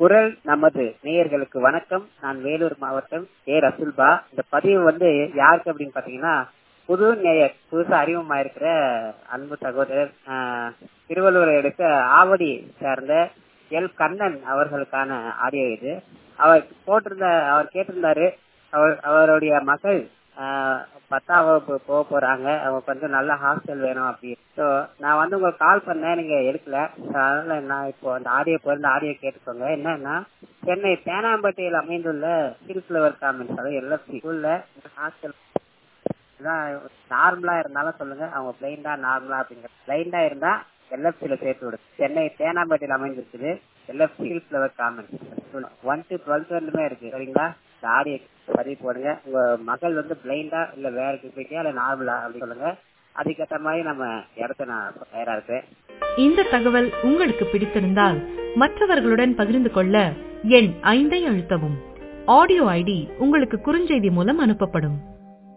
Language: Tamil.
குரல் நமது நேயர்களுக்கு வணக்கம் நான் வேலூர் மாவட்டம் ஏ ரசுல்பா இந்த பதிவு வந்து யாருக்கு அப்படின்னு பாத்தீங்கன்னா புது நேயர் புதுசா அறிமுகமா இருக்கிற அன்பு சகோதரர் ஆஹ், திருவள்ளுவரை எடுக்க ஆவடி சேர்ந்த எல் கண்ணன் அவர்களுக்கான ஆடியோ இது அவர் போட்டிருந்த அவர் கேட்டிருந்தாரு அவர் அவருடைய மகள் ஆஹ், பத்தாம் வகுப்பு போக போறாங்க அவங்களுக்கு வந்து நல்ல ஹாஸ்டல் வேணும் அப்படி ஸோ நான் வந்து உங்களுக்கு கால் பண்ணேன் நீங்க எடுக்கல So, அதனால நான் இப்போ அந்த ஆடியோ போயிருந்த ஆடியோ கேட்டுக்கோங்க என்னன்னா சென்னை தேனாம்பேட்டையில் அமைந்துள்ள சிறுஃபிளவர் காமெண்ட்ஸ் அதாவது எல்எஃப்சி ஸ்கூல்ல ஹாஸ்டல் நார்மலா இருந்தாலும் சொல்லுங்க அவங்க பிளைண்டா நார்மலா அப்படிங்கிற பிளைண்டா இருந்தா எல்எஃப்சில சேர்த்து விடு சென்னை தேனாம்பேட்டையில் அமைஞ்சிருக்குது எல்எஃப்சி ஃபிளவர் காமெண்ட்ஸ் ஒன் டு டுவெல்த் வரலுமே இருக்கு சரிங்களா இந்த ஆடியோ பதிவு போடுங்க உங்க மகள் வந்து பிளைண்டா இல்ல வேற கிருப்பிட்டியா இல்ல நார்மலா அப்படின்னு சொல்லுங்க அதுக்கேற்ற மாதிரி நம்ம இடத்த நான் தயாரா இருக்கேன் இந்த தகவல் உங்களுக்கு பிடித்திருந்தால் மற்றவர்களுடன் பகிர்ந்து கொள்ள எண் ஐந்தை அழுத்தவும் ஆடியோ ஐடி உங்களுக்கு குறுஞ்செய்தி மூலம் அனுப்பப்படும்